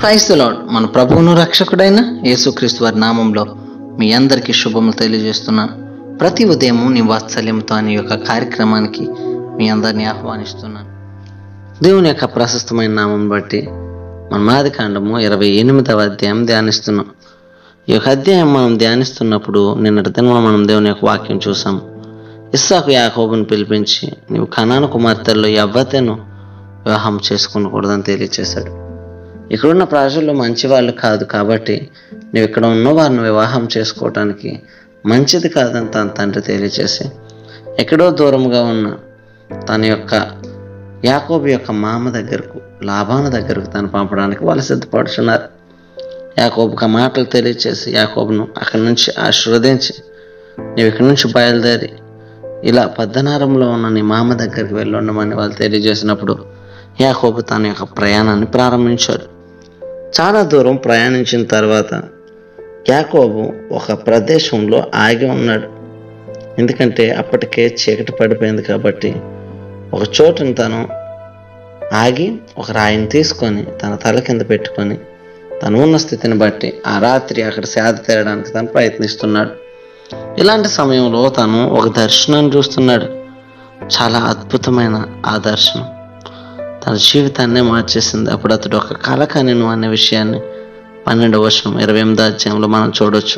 క్రైస్తలాడ్ మన ప్రభువును రక్షకుడైన యేసుక్రీస్తు వారి నామంలో మీ అందరికీ శుభములు తెలియజేస్తున్నాను ప్రతి ఉదయం నీ వాత్సల్యంతో అనే యొక్క కార్యక్రమానికి మీ అందరినీ ఆహ్వానిస్తున్నాను దేవుని యొక్క ప్రశస్తమైన నామం బట్టి మన మాది కాండము ఇరవై ఎనిమిదవ అధ్యాయం ధ్యానిస్తున్నాం ఈ యొక్క అధ్యాయం మనం ధ్యానిస్తున్నప్పుడు నిన్నటి దినం మనం దేవుని యొక్క వాక్యం చూసాం ఇస్సాకు యాకోబుని పిలిపించి నీవు కనాను కుమార్తెల్లో ఎవ్వతేను వివాహం చేసుకునకూడదని తెలియచేశాడు ఇక్కడున్న ప్రజలు మంచి వాళ్ళు కాదు కాబట్టి నువ్వు ఇక్కడ ఉన్న వారిని వివాహం చేసుకోవటానికి మంచిది కాదని తన తండ్రి తెలియచేసి ఎక్కడో దూరంగా ఉన్న తన యొక్క యాకోబు యొక్క మామ దగ్గరకు లాభాన దగ్గరకు తను పంపడానికి వాళ్ళు సిద్ధపడుతున్నారు యాకోబుకి ఆ మాటలు తెలియచేసి యాకోబును అక్కడి నుంచి ఆశీర్వదించి నీవు ఇక్కడి నుంచి బయలుదేరి ఇలా పద్దనారంలో ఉన్న నీ మామ దగ్గరికి వెళ్ళి ఉండమని వాళ్ళు తెలియజేసినప్పుడు యాకోబు తన యొక్క ప్రయాణాన్ని ప్రారంభించాడు చాలా దూరం ప్రయాణించిన తర్వాత యాకోబు ఒక ప్రదేశంలో ఆగి ఉన్నాడు ఎందుకంటే అప్పటికే చీకటి పడిపోయింది కాబట్టి ఒక చోటుని తను ఆగి ఒక రాయిని తీసుకొని తన తల కింద పెట్టుకొని తను ఉన్న స్థితిని బట్టి ఆ రాత్రి అక్కడ సేద తీరడానికి తను ప్రయత్నిస్తున్నాడు ఇలాంటి సమయంలో తను ఒక దర్శనాన్ని చూస్తున్నాడు చాలా అద్భుతమైన ఆ దర్శనం తన జీవితాన్నే మార్చేసింది అప్పుడు అతడు ఒక కళ కనెను అనే విషయాన్ని పన్నెండవ వర్షం ఇరవై ఎనిమిదో అధ్యాయంలో మనం చూడొచ్చు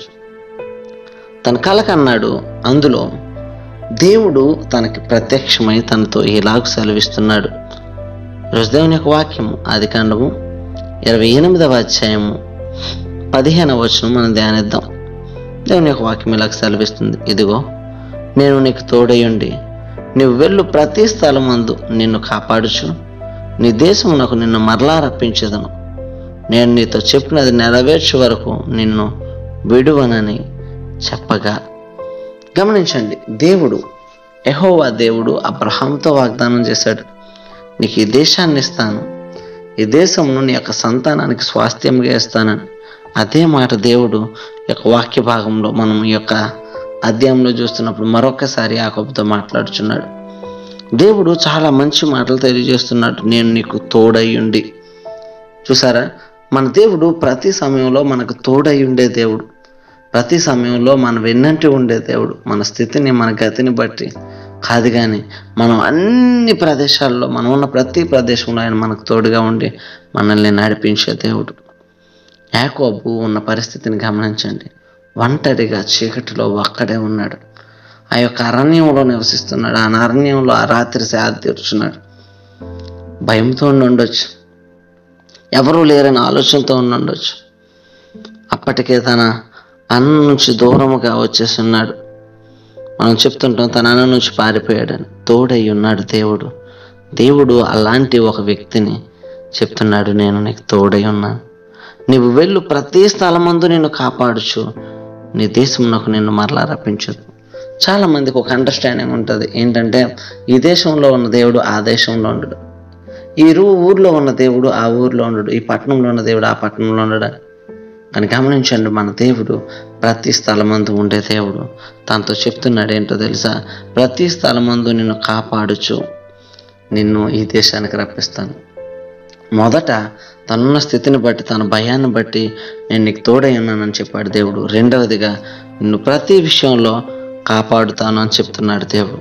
తన కళ కన్నాడు అందులో దేవుడు తనకి ప్రత్యక్షమై తనతో ఇలాగ సెలవిస్తున్నాడు ఈరోజు దేవుని యొక్క వాక్యము ఆది కాండము ఇరవై ఎనిమిదవ అధ్యాయము పదిహేనవ వచనం మనం ధ్యానిద్దాం దేవుని యొక్క వాక్యం ఇలాగ సెలవిస్తుంది ఇదిగో నేను నీకు తోడయుండి నీవు వెళ్ళు ప్రతి స్థలమందు నిన్ను కాపాడుచు నీ దేశమునకు నిన్ను మరలా రప్పించదను నేను నీతో చెప్పినది నెరవేర్చే వరకు నిన్ను విడువనని చెప్పగా గమనించండి దేవుడు యెహోవా దేవుడు అబ్రహాంతో వాగ్దానం చేశాడు నీకు ఈ దేశాన్ని ఇస్తాను ఈ దేశంను నీ యొక్క సంతానానికి స్వాస్థ్యంగా ఇస్తానని అదే మాట దేవుడు ఈ యొక్క వాక్య భాగంలో మనం ఈ యొక్క అధ్యాయంలో చూస్తున్నప్పుడు మరొకసారి యాకోబుతో మాట్లాడుచున్నాడు దేవుడు చాలా మంచి మాటలు తెలియజేస్తున్నాడు నేను నీకు తోడయ్యుండి చూసారా మన దేవుడు ప్రతి సమయంలో మనకు తోడై ఉండే దేవుడు ప్రతి సమయంలో మన వెన్నంటి ఉండే దేవుడు మన స్థితిని మన గతిని బట్టి కాదు కానీ మనం అన్ని ప్రదేశాల్లో మనం ఉన్న ప్రతి ప్రదేశంలో ఆయన మనకు తోడుగా ఉండి మనల్ని నడిపించే దేవుడు యాకోబు ఉన్న పరిస్థితిని గమనించండి ఒంటరిగా చీకటిలో ఒక్కడే ఉన్నాడు ఆ యొక్క అరణ్యంలో నివసిస్తున్నాడు ఆ అరణ్యంలో ఆ రాత్రి సేద తీర్చున్నాడు భయంతో ఉండి ఉండొచ్చు ఎవరూ లేరని ఆలోచనతో ఉండి ఉండొచ్చు అప్పటికే తన అన్న నుంచి దూరముగా వచ్చేసి ఉన్నాడు మనం చెప్తుంటాం తన అన్న నుంచి పారిపోయాడని తోడై ఉన్నాడు దేవుడు దేవుడు అలాంటి ఒక వ్యక్తిని చెప్తున్నాడు నేను నీకు తోడై ఉన్నాను నీవు వెళ్ళు ప్రతి స్థలమందు నిన్ను కాపాడుచు నీ దేశమునకు నిన్ను మరలా రప్పించదు చాలా మందికి ఒక అండర్స్టాండింగ్ ఉంటుంది ఏంటంటే ఈ దేశంలో ఉన్న దేవుడు ఆ దేశంలో ఉండడు ఈ రూ ఊర్లో ఉన్న దేవుడు ఆ ఊర్లో ఉండడు ఈ పట్టణంలో ఉన్న దేవుడు ఆ పట్టణంలో ఉండడు కానీ గమనించండి మన దేవుడు ప్రతి స్థలమందు ఉండే దేవుడు తనతో చెప్తున్నాడు ఏంటో తెలుసా ప్రతి స్థలమందు నిన్ను కాపాడుచు నిన్ను ఈ దేశానికి రప్పిస్తాను మొదట తనున్న స్థితిని బట్టి తన భయాన్ని బట్టి నేను నీకు తోడై ఉన్నానని చెప్పాడు దేవుడు రెండవదిగా నిన్ను ప్రతి విషయంలో కాపాడుతాను అని చెప్తున్నాడు దేవుడు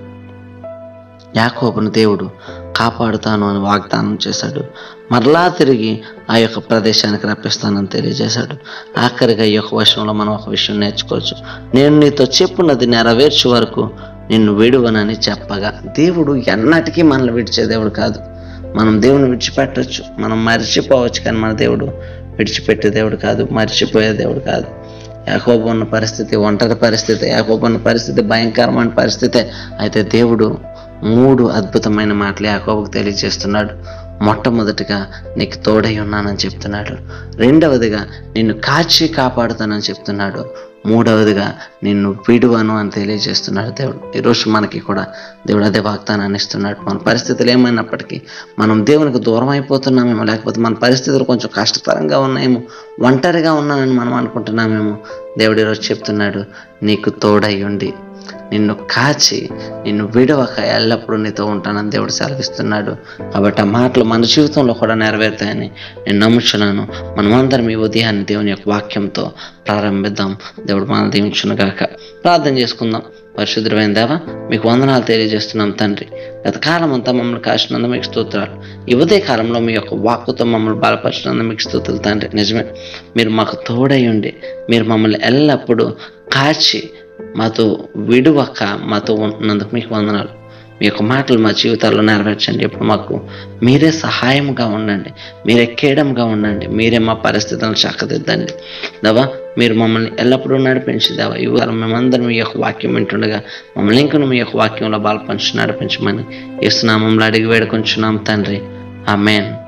యాకోబును దేవుడు కాపాడుతాను అని వాగ్దానం చేశాడు మరలా తిరిగి ఆ యొక్క ప్రదేశానికి రప్పిస్తానని తెలియజేశాడు ఆఖరిగా ఈ యొక్క విషయంలో మనం ఒక విషయం నేర్చుకోవచ్చు నేను నీతో చెప్పున్నది నెరవేర్చే వరకు నిన్ను విడువనని చెప్పగా దేవుడు ఎన్నటికీ మనల్ని విడిచే దేవుడు కాదు మనం దేవుని విడిచిపెట్టవచ్చు మనం మర్చిపోవచ్చు కానీ మన దేవుడు విడిచిపెట్టే దేవుడు కాదు మర్చిపోయే దేవుడు కాదు యాకోబు ఉన్న పరిస్థితి ఒంటరి పరిస్థితి యాకోబు ఉన్న పరిస్థితి భయంకరమైన పరిస్థితి అయితే దేవుడు మూడు అద్భుతమైన మాటలు యాకోబుకు తెలియజేస్తున్నాడు మొట్టమొదటిగా నీకు తోడై ఉన్నానని చెప్తున్నాడు రెండవదిగా నిన్ను కాచి కాపాడుతానని చెప్తున్నాడు మూడవదిగా నిన్ను విడువను అని తెలియజేస్తున్నాడు దేవుడు ఈరోజు మనకి కూడా దేవుడు అదే వాగ్దానాన్ని ఇస్తున్నాడు మన పరిస్థితులు ఏమైనప్పటికీ మనం దేవునికి దూరం అయిపోతున్నామేమో లేకపోతే మన పరిస్థితులు కొంచెం కష్టతరంగా ఉన్నాయేమో ఒంటరిగా ఉన్నానని మనం అనుకుంటున్నామేమో దేవుడు ఈరోజు చెప్తున్నాడు నీకు తోడై ఉండి నిన్ను కాచి నిన్ను విడవక ఎల్లప్పుడూ నీతో ఉంటానని దేవుడు సెలవిస్తున్నాడు కాబట్టి ఆ మాటలు మన జీవితంలో కూడా నెరవేరుతాయని నేను నమ్ముచున్నాను మనమందరం ఈ ఉదయాన్ని దేవుని యొక్క వాక్యంతో ప్రారంభిద్దాం దేవుడు మన దీవించునుగాక ప్రార్థన చేసుకుందాం పరిశుద్ధమైన దేవ మీకు వందనాలు తెలియజేస్తున్నాం తండ్రి గత కాలం అంతా మమ్మల్ని కాచినందుకు మీకు స్తోత్రాలు ఈ ఉదయ కాలంలో మీ యొక్క వాక్కుతో మమ్మల్ని బలపరిచినందుకు మీకు స్తోత్రాలు తండ్రి నిజమే మీరు మాకు తోడై ఉండి మీరు మమ్మల్ని ఎల్లప్పుడూ కాచి మాతో విడువక మాతో ఉంటున్నందుకు మీకు వందనాలు మీ యొక్క మాటలు మా జీవితాల్లో నెరవేర్చండి ఇప్పుడు మాకు మీరే సహాయంగా ఉండండి మీరే కేడంగా ఉండండి మీరే మా పరిస్థితులను చక్కదిద్దండి దవా మీరు మమ్మల్ని ఎల్లప్పుడూ నడిపించి దేవా ఇవాళ మేమందరం మీ యొక్క వాక్యం వింటుండగా మమ్మల్ని ఇంకను మీ యొక్క వాక్యంలో బలపంచి నడిపించమని యేసునామంలో అడిగి వేడుకొంచున్నాం తండ్రి ఆమెన్